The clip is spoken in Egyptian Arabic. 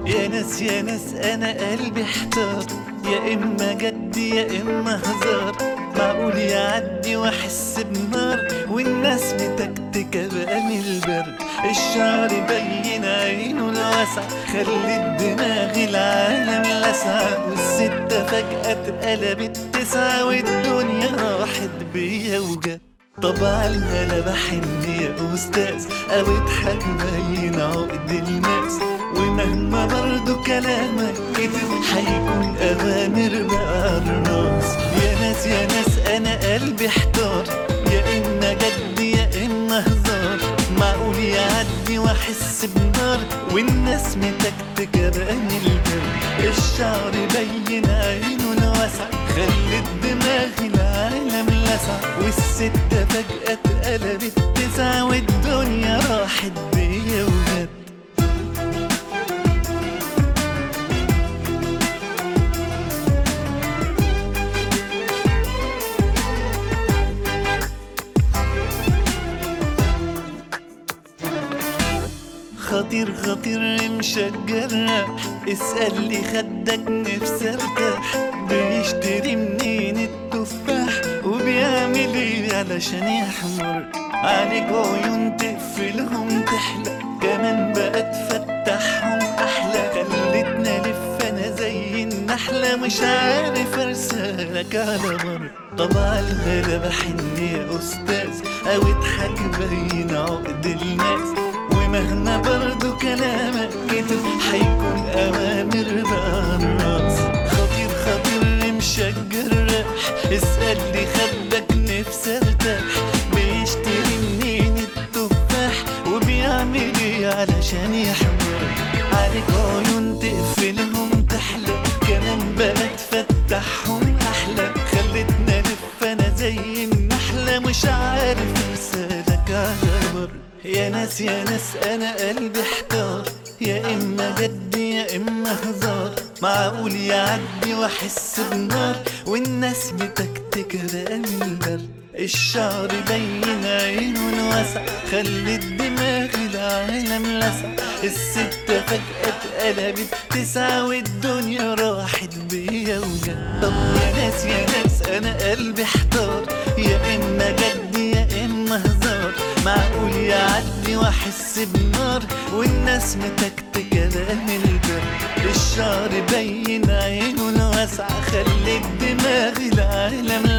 يا ناس يا ناس انا قلبي احتار يا اما جد يا اما هزار معقول يعدي واحس بنار والناس متكتكه بقى من البرد الشعر بين عينه الواسع خلي الدماغ العالم لسع والستة فجأة اتقلبت تسعة والدنيا راحت بيا وجت طبعا انا بحن يا استاذ او اضحك بين عقد الناس ومهما برضو كلامك كتب هيكون اوامر بقى الراس يا ناس يا ناس انا قلبي احتار يا اما جد يا اما هزار معقول يعدي واحس بنار والناس متكتكه بقى من البرد الشعر بين عينه الواسع خلي الدماغ العالم لسع والستة فجأة اتقلبت تسعة والدنيا راحت بيا وجت خطير خطير مشجرة اسأل لي خدك نفسي ارتاح بيشتري منين التفاح وبيعمل ايه علشان يحمر عليك عيون تقفلهم تحلى كمان بقى تفتحهم احلى خلتنا الف انا زي النحلة مش عارف ارسالك على بر طبعا الغلبة حن يا استاذ او اضحك بين عقد الناس ومهما برضو كلامك كتب حيكون أوامر بقى الراس خطير خطير مشجر راح اسأل لي خدك نفسي ارتاح بيشتري منين التفاح وبيعمل ايه علشان يحمر عليك عيون تقفلهم تحلى كمان بقى تفتحهم احلى خلتنا الف انا زي النحلة مش عارف ارسالك على بر يا ناس يا ناس انا قلبي احتار يا اما جد يا اما هزار معقول يعدي واحس بنار والناس بتكتك بقى من البرد الشعر بين عينه الواسع خلي الدماغ العالم لسع الستة فجأة اتقلبت تسعة والدنيا راحت بيا وجت طب يا ناس يا ناس انا قلبي احتار يا اما جد يا اما هزار معقول يعدي واحس بنار والناس متكتكه بقى من البرد الشعر بين عينه الواسعة خلي الدماغ العالم